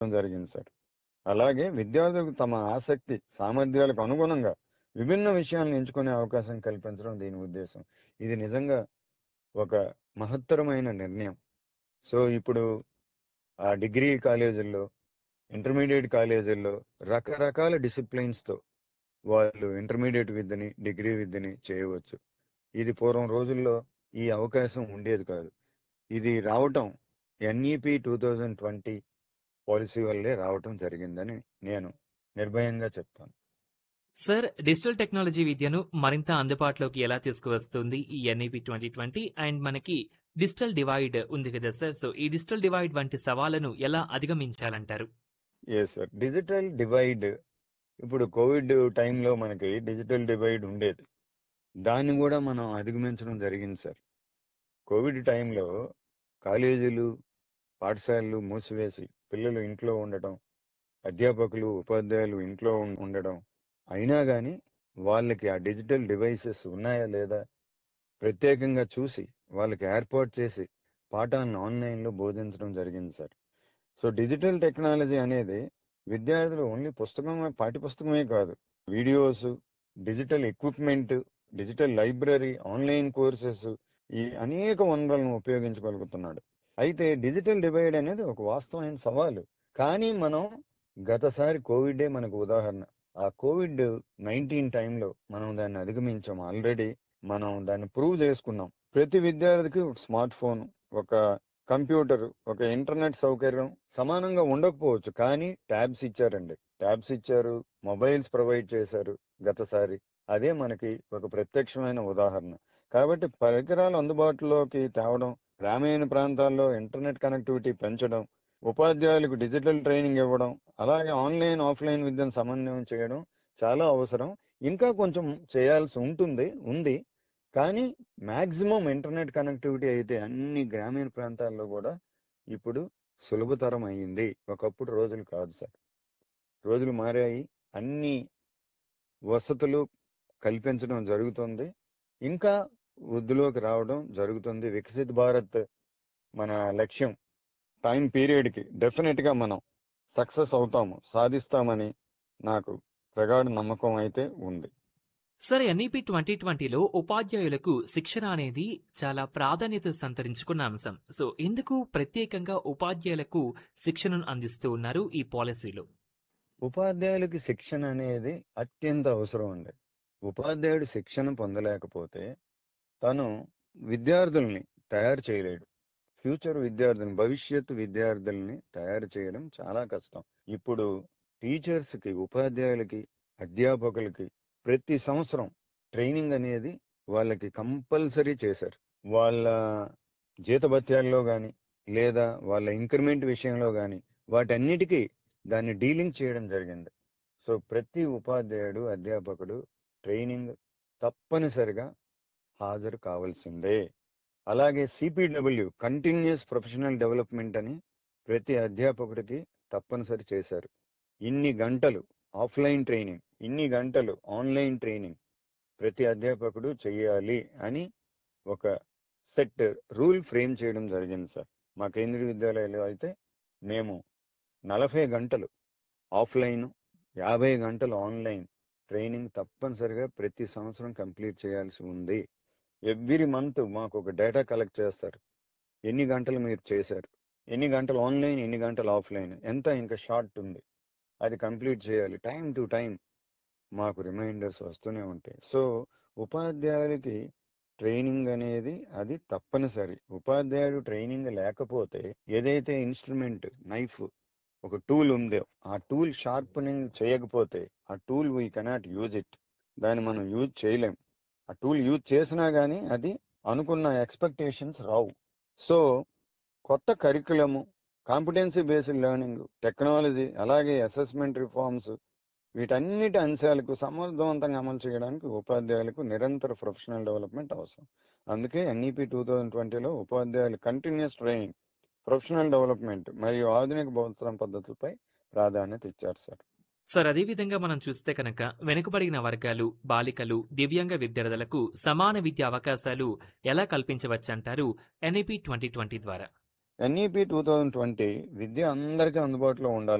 జరిగింది సార్ అలాగే విద్యార్థులకు తమ ఆసక్తి సామర్థ్యాలకు అనుగుణంగా విభిన్న విషయాలను ఎంచుకునే అవకాశం కల్పించడం దీని ఉద్దేశం ఇది నిజంగా ఒక మహత్తరమైన నిర్ణయం సో ఇప్పుడు ఆ డిగ్రీ కాలేజీల్లో ఇంటర్మీడియట్ కాలేజీల్లో రకరకాల డిసిప్లిన్స్ తో వాళ్ళు ఇంటర్మీడియట్ విద్యని డిగ్రీ విద్యని చేయవచ్చు ఇది పూర్వం రోజుల్లో ఈ అవకాశం ఉండేది కాదు ఇది రావటం NEP two thousand twenty policy వల్లే రావటం జరిగిందని నేను నిర్భయంగా చెప్తాను సార్ డిజిటల్ టెక్నాలజీ విద్యను మరింత అందుబాటులోకి ఎలా తీసుకువస్తుంది ఈ ఎన్ఈపి ట్వంటీ ట్వంటీ అండ్ మనకి డిజిటల్ డివైడ్ ఉంది కదా సార్ సో ఈ డిజిటల్ డివైడ్ వంటి సవాళ్లను ఎలా అధిగమించాలంటారు ఏ సార్ డిజిటల్ డివైడ్ ఇప్పుడు కోవిడ్ టైంలో మనకి డిజిటల్ డివైడ్ ఉండేది దాన్ని కూడా మనం అధిగమించడం జరిగింది సార్ కోవిడ్ టైంలో కాలేజీలు పాఠశాలలు మూసివేసి పిల్లలు ఇంట్లో ఉండటం అధ్యాపకులు ఉపాధ్యాయులు ఇంట్లో ఉం- ఉండడం అయినా కానీ వాళ్ళకి ఆ డిజిటల్ డివైసెస్ ఉన్నాయా లేదా ప్రత్యేకంగా చూసి వాళ్ళకి ఏర్పాటు చేసి పాఠాలను ఆన్లైన్లో బోధించడం జరిగింది సార్ సో డిజిటల్ టెక్నాలజీ అనేది విద్యార్థులు ఓన్లీ పుస్తకమే పాఠ్యపుస్తకమే కాదు videos digital equipment digital library online courses ఈ అనేక వనరులను ఉపయోగించగలుగుతున్నాడు అయితే డిజిటల్ డివైడ్ అనేది ఒక వాస్తవమైన సవాలు కానీ మనం గతసారి కోవిడే మనకు ఉదాహరణ ఆ కోవిడ్ నైన్టీన్ టైంలో మనం దాన్ని అధిగమించాం ఆల్రెడీ మనం దాన్ని ప్రూవ్ చేసుకున్నాం ప్రతి విద్యార్థికి ఒక స్మార్ట్ ఫోన్ ఒక కంప్యూటర్ ఒక ఇంటర్నెట్ సౌకర్యం సమానంగా ఉండకపోవచ్చు కానీ ట్యాబ్స్ ఇచ్చారండి ట్యాబ్స్ ఇచ్చారు మొబైల్స్ ప్రొవైడ్ చేశారు గతసారి అదే మనకి ఒక ప్రత్యక్షమైన ఉదాహరణ కాబట్టి పరికరాలు అందుబాటులోకి తేవడం గ్రామీణ ప్రాంతాల్లో ఇంటర్నెట్ కనెక్టివిటీ పెంచడం ఉపాధ్యాయులకు డిజిటల్ ట్రైనింగ్ ఇవ్వడం అలాగే ఆన్లైన్ ఆఫ్లైన్ విద్యను సమన్వయం చేయడం చాలా అవసరం ఇంకా కొంచెం చేయాల్సి ఉంటుంది ఉంది కానీ మాక్సిమం ఇంటర్నెట్ కనెక్టివిటీ అయితే అన్ని గ్రామీణ ప్రాంతాల్లో కూడా ఇప్పుడు సులభతరం అయ్యింది ఒకప్పుడు రోజులు కాదు సార్ రోజులు మారాయి అన్ని వసతులు కల్పించడం జరుగుతుంది ఇంకా వృద్ధిలోకి రావడం జరుగుతుంది వికసిత్ భారత్ మన లక్ష్యం టైం పీరియడ్ కి డెఫినెట్ గా మనం సక్సెస్ అవుతాము సాధిస్తామని నాకు ప్రగాఢ నమ్మకం అయితే ఉంది సార్ ఎన్ఈపి ట్వంటీ ట్వంటీలో ఉపాధ్యాయులకు శిక్షణ అనేది చాలా ప్రాధాన్యత సంతరించుకున్న అంశం సో ఎందుకు ప్రత్యేకంగా ఉపాధ్యాయులకు శిక్షణను అందిస్తూ ఉన్నారు ఈ పాలసీలో ఉపాధ్యాయులకి శిక్షణ అనేది అత్యంత అవసరం అండి ఉపాధ్యాయుడు శిక్షణ పొందలేకపోతే తను విద్యార్థుల్ని తయారు చేయలేడు ఫ్యూచర్ విద్యార్థుల్ని భవిష్యత్తు విద్యార్థుల్ని తయారు చేయడం చాలా కష్టం ఇప్పుడు టీచర్స్ కి ఉపాధ్యాయులకి అధ్యాపకులకి ప్రతి సంవత్సరం ట్రైనింగ్ అనేది వాళ్ళకి కంపల్సరీ చేశారు వాళ్ళ జీతభత్యాల్లో కానీ లేదా వాళ్ళ ఇంక్రిమెంట్ విషయంలో కానీ వాటన్నిటికీ దాన్ని డీలింగ్ చేయడం జరిగింది సో ప్రతి ఉపాధ్యాయుడు అధ్యాపకుడు ట్రైనింగ్ తప్పనిసరిగా హాజరు కావాల్సిందే అలాగే సిపిడబ్ల్యూ కంటిన్యూస్ ప్రొఫెషనల్ డెవలప్మెంట్ అని ప్రతి అధ్యాపకుడికి తప్పనిసరి చేశారు ఇన్ని గంటలు ఆఫ్లైన్ ట్రైనింగ్ ఇన్ని గంటలు ఆన్లైన్ ట్రైనింగ్ ప్రతి అధ్యాపకుడు చేయాలి అని ఒక సెట్ రూల్ ఫ్రేమ్ చేయడం జరిగింది సార్ మా కేంద్రీయ విద్యాలయాలు అయితే మేము నలభై గంటలు ఆఫ్లైన్ యాభై గంటలు ఆన్లైన్ ట్రైనింగ్ తప్పనిసరిగా ప్రతి సంవత్సరం కంప్లీట్ చేయాల్సి ఉంది ఎవ్రీ మంత్ మాకు ఒక డేటా కలెక్ట్ చేస్తారు ఎన్ని గంటలు మీరు చేశారు ఎన్ని గంటలు ఆన్లైన్ ఎన్ని గంటలు ఆఫ్లైన్ ఎంత ఇంకా షార్ట్ ఉంది అది కంప్లీట్ చేయాలి టైం టు టైం మాకు రిమైండర్స్ వస్తూనే ఉంటాయి సో ఉపాధ్యాయులకి ట్రైనింగ్ అనేది అది తప్పనిసరి ఉపాధ్యాయుడు ట్రైనింగ్ లేకపోతే ఏదైతే ఇన్స్ట్రుమెంట్ నైఫ్ ఒక టూల్ ఉందో ఆ టూల్ షార్పనింగ్ చేయకపోతే ఆ tool we cannot use it దాన్ని మనం యూజ్ చేయలేం ఆ టూల్ యూజ్ చేసినా గానీ అది అనుకున్న ఎక్స్పెక్టేషన్స్ రావు సో కొత్త curriculum competency based learning technology అలాగే అసెస్మెంట్ రిఫార్మ్స్ వీటన్నిటి అంశాలకు సమర్థవంతంగా అమలు చేయడానికి ఉపాధ్యాయులకు నిరంతర ప్రొఫెషనల్ డెవలప్మెంట్ అవసరం అందుకే ఎన్ఈపి టూ థౌజండ్ ట్వంటీలో ఉపాధ్యాయులు కంటిన్యూస్ ట్రైనింగ్ ప్రొఫెషనల్ డెవలప్మెంట్ మరియు ఆధునిక బోధన పద్ధతులపై ప్రాధాన్యత ఇచ్చారు సార్ సార్ అదేవిధంగా మనం చూస్తే కనుక వెనుకబడిన వర్గాలు బాలికలు దివ్యాంగ విద్యార్థులకు సమాన విద్యా అవకాశాలు ఎలా కల్పించవచ్చంటారు ఎన్ఐపి ట్వంటీ ట్వంటీ ద్వారా ఎన్ఈపి టూ థౌజండ్ ట్వంటీ విద్య అందరికీ అందుబాటులో ఉండాలి